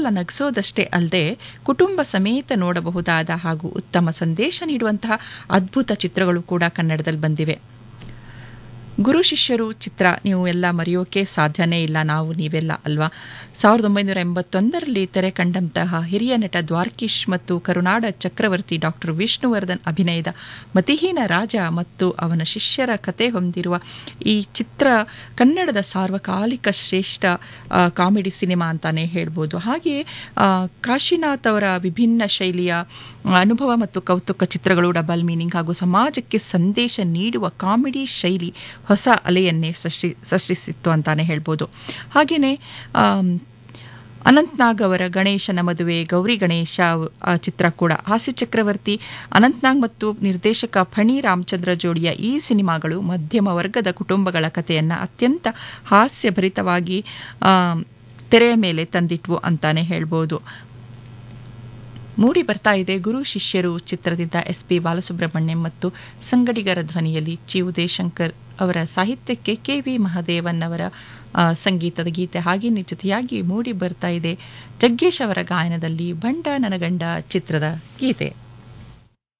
ಕೇವಲ ನಗಿಸೋದಷ್ಟೇ ಅಲ್ಲದೆ ಕುಟುಂಬ ಸಮೇತ ನೋಡಬಹುದಾದ ಹಾಗೂ ಉತ್ತಮ ಸಂದೇಶ ನೀಡುವಂತಹ ಅದ್ಭುತ ಚಿತ್ರಗಳು ಕೂಡ ಕನ್ನಡದಲ್ಲಿ ಬಂದಿವೆ ಗುರು ಶಿಷ್ಯರು ಚಿತ್ರ ನೀವು ಎಲ್ಲ ಮರೆಯೋಕೆ ಸಾಧ್ಯನೇ ಇಲ್ಲ ನಾವು ನೀವೆಲ್ಲ ಅಲ್ವಾ ಸಾವಿರದ ಒಂಬೈನೂರ ಎಂಬತ್ತೊಂದರಲ್ಲಿ ತೆರೆ ಕಂಡಂತಹ ಹಿರಿಯ ನಟ ದ್ವಾರ್ಕೀಶ್ ಮತ್ತು ಕರುನಾಡ ಚಕ್ರವರ್ತಿ ಡಾಕ್ಟರ್ ವಿಷ್ಣುವರ್ಧನ್ ಅಭಿನಯದ ಮತಿಹೀನ ರಾಜ ಮತ್ತು ಅವನ ಶಿಷ್ಯರ ಕತೆ ಹೊಂದಿರುವ ಈ ಚಿತ್ರ ಕನ್ನಡದ ಸಾರ್ವಕಾಲಿಕ ಶ್ರೇಷ್ಠ ಆ, ಕಾಮಿಡಿ ಸಿನಿಮಾ ಅಂತಾನೆ ಹೇಳ್ಬೋದು ಹಾಗೆಯೇ ಆ, ಕಾಶಿನಾಥ್ ಅವರ ವಿಭಿನ್ನ ಶೈಲಿಯ ಅನುಭವ ಮತ್ತು ಕೌತುಕ ಚಿತ್ರಗಳು ಡಬಲ್ ಮೀನಿಂಗ್ ಹಾಗೂ ಸಮಾಜಕ್ಕೆ ಸಂದೇಶ ನೀಡುವ ಕಾಮಿಡಿ ಶೈಲಿ ಹೊಸ ಅಲೆಯನ್ನೇ ಸೃಷ್ಟಿ ಸೃಷ್ಟಿಸಿತ್ತು ಅಂತಾನೆ ಹೇಳ್ಬೋದು ಹಾಗೆಯೇ ಅನಂತ್ನಾಗ್ ಅವರ ಗಣೇಶನ ಮದುವೆ ಗೌರಿ ಗಣೇಶ ಆ ಚಿತ್ರ ಕೂಡ ಹಾಸ್ಯ ಚಕ್ರವರ್ತಿ ಅನಂತ್ನಾಗ್ ಮತ್ತು ನಿರ್ದೇಶಕ ಫಣಿ ರಾಮಚಂದ್ರ ಜೋಡಿಯ ಈ ಸಿನಿಮಾಗಳು ಮಧ್ಯಮ ವರ್ಗದ ಕುಟುಂಬಗಳ ಕಥೆಯನ್ನು ಅತ್ಯಂತ ಹಾಸ್ಯಭರಿತವಾಗಿ ಆ, ತೆರೆಯ ಮೇಲೆ ತಂದಿಟ್ವು ಅಂತಾನೆ ಹೇಳ್ಬೋದು ಮೂಡಿ ಬರ್ತಾ ಇದೆ ಗುರು ಶಿಷ್ಯರು ಚಿತ್ರದಿಂದ ಎಸ್ ಪಿ ಬಾಲಸುಬ್ರಹ್ಮಣ್ಯಂ ಮತ್ತು ಸಂಗಡಿಗರ ಧ್ವನಿಯಲ್ಲಿ ಚಿ ಉದಯಶಂಕರ್ ಅವರ ಸಾಹಿತ್ಯಕ್ಕೆ ಕೆ ವಿ ಮಹದೇವನ್ ಅವರ ಆ, ಸಂಗೀತದ ಗೀತೆ ಹಾಗೆಯೇ ಜೊತೆಯಾಗಿ ಮೂಡಿ ಬರ್ತಾ ಇದೆ ಜಗ್ಗೇಶ್ ಅವರ ಗಾಯನದಲ್ಲಿ ಬಂಡ ನನಗಂಡ ಚಿತ್ರದ ಗೀತೆ